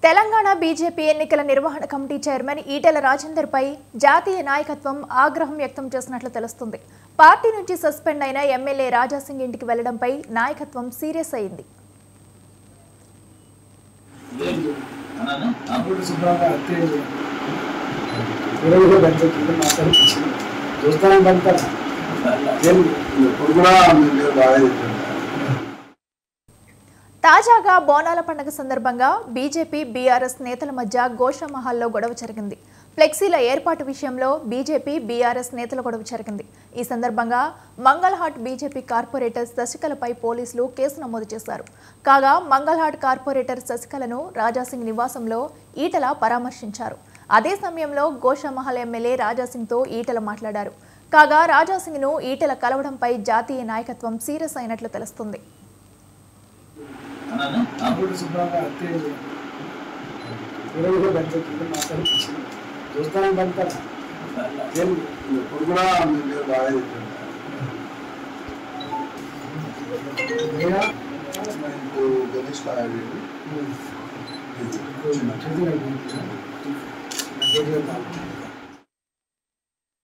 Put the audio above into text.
Telangana BJP ఎన్నికల నిర్వహణ committee chairman Etela రాజేందర్పై జాతీయ నాయకత్వం ఆగ్రహం వ్యక్తం చేసినట్లు తెలుస్తుంది పార్టీ నుంచి సస్పెండ్ అయిన ఎమ్మెల్యే రాజాసింగ్ ఇంటికి వెళ్లడంపై నాయకత్వం సీరియస్ అయింది అప్పుడు శుభ్రంగా హత్య ఇరవై పెంచుతుంది మాట్లాడి చూస్తానని పంపుతాను ఎప్పుడు కూడా మీరు బాగా చెప్పారు తాజాగా బోనాల పండుగ సందర్భంగా బీజేపీ బీఆర్ఎస్ నేతల మధ్య గోషామహల్లో గొడవ జరిగింది ఫ్లెక్సీల ఏర్పాటు విషయంలో బీజేపీ బీఆర్ఎస్ నేతల గొడవ జరిగింది ఈ సందర్భంగా మంగళహాట్ బీజేపీ కార్పొరేటర్ శశికళపై పోలీసులు కేసు నమోదు చేశారు కాగా మంగళహాట్ కార్పొరేటర్ శశికళను రాజాసింగ్ నివాసంలో ఈటల పరామర్శించారు అదే సమయంలో గోషామహల్ ఎమ్మెల్యే రాజాసింగ్తో ఈటల మాట్లాడారు కాగా రాజాసింగ్ను ఈటల కలవడంపై జాతీయ నాయకత్వం సీరియస్ అయినట్లు తెలుస్తుంది అప్పుడు శుభ్రంగా హత్య ఇరవై పెంచుతుంది మాట్లాడి చూస్తానని పంపుతాను ఎప్పుడు కూడా మీరు బాగా చెప్పారు ఇప్పుడు గణేష్ లాగా చేతులు